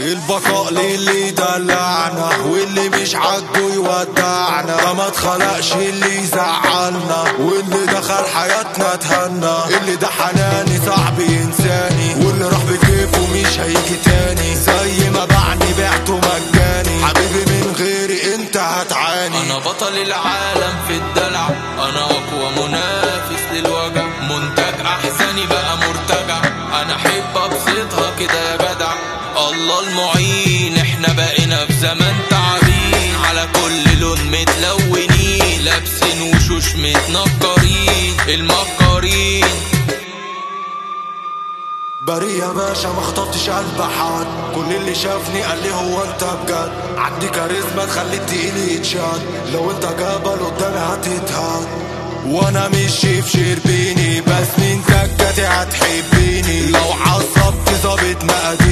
البقاء للي دلعنا واللي مش عاجبه يودعنا ده ما اتخلقش اللي يزعلنا واللي دخل حياتنا تهنى اللي ده حناني صعب ينساني واللي راح بكيفه مش هيجي تاني زي ما باعني بعته مجاني حبيبي من غيري انت هتعاني انا بطل العالم في الدلع انا اقوى منافس للوجع منتج احسني بقى مرتجع انا احب ابسطها كده يا جدع الله المعين احنا بقينا في زمان تعبين على كل لون متلونين لابسين وشوش متنكرين المكرين بري يا باشا ما خطفتش قلب حد كل اللي شافني قال لي هو انت بجد عندي كاريزما تخلي التقيل يتشد لو انت جبل قدامي هتتهد وانا مش شيف شربيني بس من تكاتي هتحبيني لو عصبت ظابط مقادير